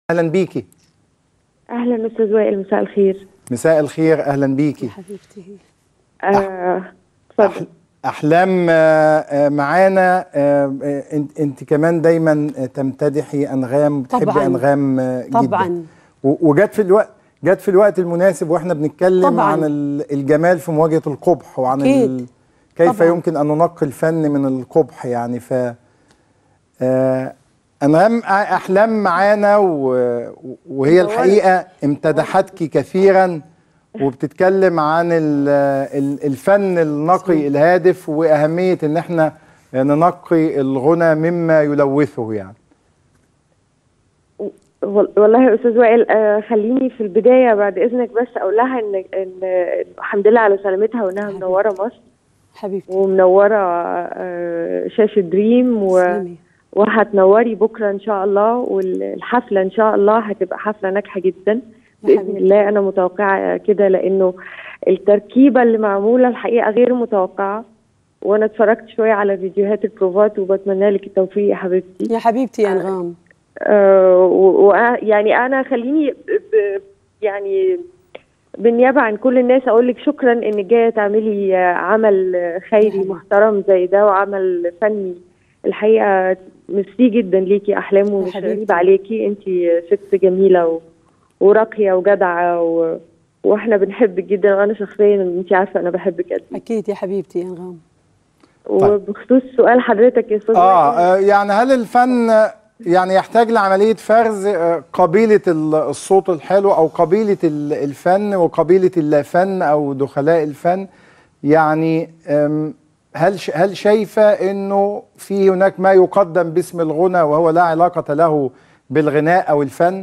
اهلا بيكي اهلا استاذ وائل مساء الخير مساء الخير اهلا بيكي حبيبتي آه، اتفضل احلام آه، آه، معانا آه، آه، انت انت كمان دايما آه، تمتدحي انغام بتحبي طبعاً. انغام آه، جدا طبعاً. و- وجت في الوقت جت في الوقت المناسب واحنا بنتكلم طبعاً. عن ال- الجمال في مواجهه القبح وعن أكيد. ال... كيف طبعاً. يمكن ان ننقي الفن من القبح يعني ف آه، انغام احلام معانا و- وهي الحقيقه امتدحتك كثيرا وبتتكلم عن ال- ال- الفن النقي الهادف واهميه ان احنا ننقي الغنى مما يلوثه يعني وال- والله يا استاذ وائل آه، خليني في البدايه بعد اذنك بس اقول لها ان ان الحمد لله على سلامتها وانها منوره مصر حبيبتي ومنوره آه، شاشه دريم و... تسلمي. وهتنوري بكره ان شاء الله والحفله ان شاء الله هتبقى حفله ناجحه جدا باذن حبيبتي. الله انا متوقعه كده لانه التركيبه اللي معموله الحقيقه غير متوقعه وانا اتفرجت شويه على فيديوهات البروفات وبتمنى لك التوفيق يا حبيبتي يا حبيبتي يا انغام آه و... و... يعني انا خليني ب... ب... يعني بالنيابه عن كل الناس اقول لك شكرا انك جايه تعملي آه، عمل آه، خيري حبيبتي. محترم زي ده وعمل فني الحقيقه ميرسي جدا ليكي احلام ومش حبيبتي. غريب عليكي انت ست جميله و... وراقيه وجدعه و... واحنا بنحبك جدا وانا شخصيا انت عارفه انا بحبك قد ايه اكيد يا حبيبتي يا انغام وبخصوص سؤال حضرتك يا استاذ اه وائل، آه، يعني هل الفن يعني يحتاج لعمليه فرز آه، قبيله ال- الصوت الحلو او قبيله ال- الفن وقبيله اللافن او دخلاء الفن يعني آم، هل ش- هل شايفه انه في هناك ما يقدم باسم الغنى وهو لا علاقه له بالغناء او الفن؟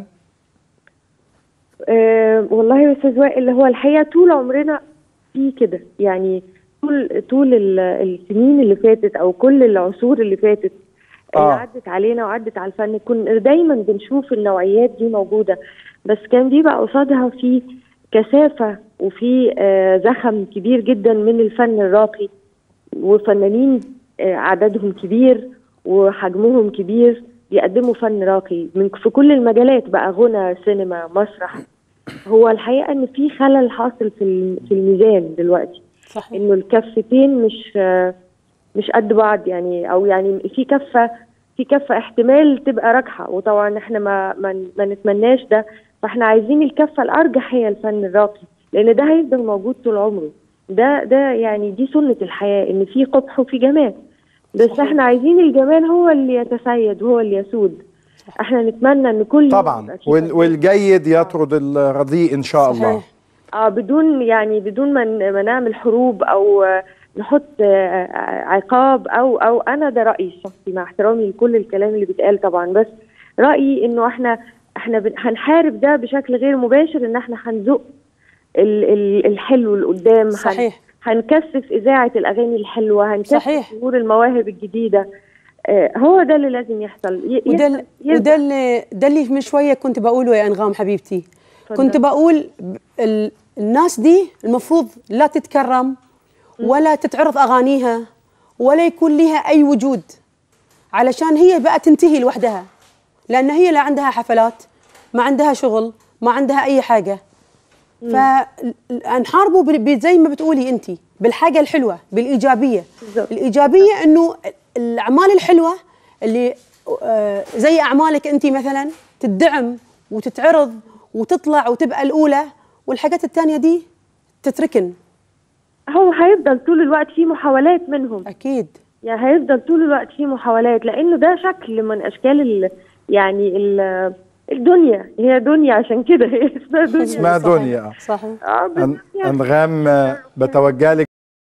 أه والله يا استاذ وائل هو الحقيقه طول عمرنا في كده يعني طول طول ال- السنين اللي فاتت او كل العصور اللي فاتت اللي آه. عدت علينا وعدت على الفن كنا دايما بنشوف النوعيات دي موجوده بس كان بيبقى قصادها في كثافه وفي آه زخم كبير جدا من الفن الراقي وفنانين آه، عددهم كبير وحجمهم كبير بيقدموا فن راقي من في كل المجالات بقى غنى سينما مسرح هو الحقيقه ان في خلل حاصل في الم- في الميزان دلوقتي صحيح انه الكفتين مش آه، مش قد بعض يعني او يعني في كفه في كفه احتمال تبقى راجحه وطبعا احنا ما ما, ما نتمناش ده فاحنا عايزين الكفه الارجح هي الفن الراقي لان ده هيفضل موجود طول عمره ده ده يعني دي سنه الحياه ان في قبح وفي جمال بس صحيح. احنا عايزين الجمال هو اللي يتسيد وهو اللي يسود احنا نتمنى ان كل يوم طبعا يبقى في وال- فنان. والجيد يطرد الرديء ان شاء الله صحيح اه بدون يعني بدون ما ن- ما نعمل حروب او آه، نحط آه، آه، عقاب او او انا ده رايي الشخصي مع احترامي لكل الكلام اللي بيتقال طبعا بس رايي انه احنا احنا بن- هنحارب ده بشكل غير مباشر ان احنا هنزق ال- ال- الحلو لقدام هن- صحيح هنكثف اذاعه الاغاني الحلوه هنكثف صحيح. ظهور المواهب الجديده آه، هو ده اللي لازم يحصل ي- وده يحصل- ال- يبدأ. وده اللي ده اللي من شويه كنت بقوله يا انغام حبيبتي اتفضل. كنت بقول ب- ال- الناس دي المفروض لا تتكرم ولا تتعرض اغانيها ولا يكون لها اي وجود علشان هي بقى تنتهي لوحدها لان هي لا عندها حفلات ما عندها شغل ما عندها اي حاجه فنحاربوا بال- ب- زي ما بتقولي انت بالحاجه الحلوه بالايجابيه بالظبط. الايجابيه انه الاعمال الحلوه اللي آه، زي اعمالك انت مثلا تدعم وتتعرض وتطلع وتبقى الاولى والحاجات الثانيه دي تتركن هو هيفضل طول الوقت في محاولات منهم اكيد يعني هيفضل طول الوقت في محاولات لانه ده شكل من اشكال ال يعني ال الدنيا هي دنيا عشان كده هي اسمها دنيا اسمها صحيح. دنيا صحيح اه أن- بالظبط يعني. انغام آه، بتوجه لك